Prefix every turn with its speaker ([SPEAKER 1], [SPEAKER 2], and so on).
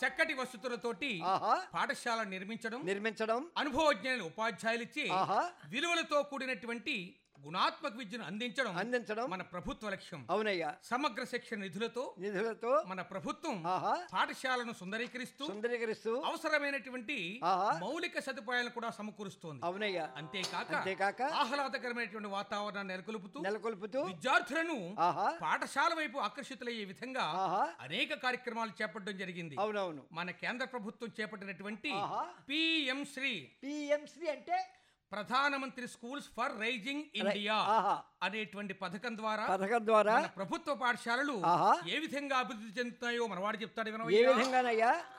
[SPEAKER 1] చక్కటి వసతులతోటి
[SPEAKER 2] ఆహా
[SPEAKER 1] పాఠశాల నిర్మించడం
[SPEAKER 2] నిర్మించడం
[SPEAKER 1] అనుభవజ్ఞులైన ఉపాధ్యాయులిచ్చి
[SPEAKER 2] ఆహా
[SPEAKER 1] విలువలతో కూడినటువంటి గుణాత్మక విద్యను అందించడం
[SPEAKER 2] అందించడం
[SPEAKER 1] మన ప్రభుత్వ లక్ష్యం
[SPEAKER 2] అవునయ్యా
[SPEAKER 1] సమగ్ర శిక్షణ నిధులతో
[SPEAKER 2] నిధులతో
[SPEAKER 1] మన ప్రభుత్వం
[SPEAKER 2] ఆహా
[SPEAKER 1] పాఠశాలను సుందరీకరిస్తూ
[SPEAKER 2] సుందరీకరిస్తూ
[SPEAKER 1] అవసరమైనటువంటి
[SPEAKER 2] ఆహా
[SPEAKER 1] మౌలిక సదుపాయాలను కూడా సమకూరుస్తోంది
[SPEAKER 2] అవునయ్యా
[SPEAKER 1] అంతేకాక
[SPEAKER 2] అంతేకాక
[SPEAKER 1] ఆహ్లాదకరమైనటువంటి వాతావరణాన్ని నెలకొల్పుతూ
[SPEAKER 2] నెలకొల్పుతూ
[SPEAKER 1] విద్యార్థులను
[SPEAKER 2] ఆహా
[SPEAKER 1] పాఠశాల వైపు ఆకర్షితులయ్యే విధంగా
[SPEAKER 2] ఆహా
[SPEAKER 1] అనేక కార్యక్రమాలు చేపట్టడం జరిగింది
[SPEAKER 2] అవునవును
[SPEAKER 1] మన కేంద్ర ప్రభుత్వం చేపట్టినటువంటి
[SPEAKER 2] ఆహా
[SPEAKER 1] పిఎం శ్రీ
[SPEAKER 2] పిఎంశ్రీ అంటే
[SPEAKER 1] ప్రధానమంత్రి స్కూల్స్ ఫర్ రైజింగ్ ఇండియా
[SPEAKER 2] ఆహా
[SPEAKER 1] అనేటువంటి పథకం ద్వారా
[SPEAKER 2] పథకం ద్వారా
[SPEAKER 1] మన ప్రభుత్వ పాఠశాలలు
[SPEAKER 2] ఆహా
[SPEAKER 1] ఏ విధంగా అభివృద్ధి చెందుతాయో మనవాడు చెప్తాడు
[SPEAKER 2] ఏ
[SPEAKER 1] వినవయ్యా?
[SPEAKER 2] విధంగానయ్యా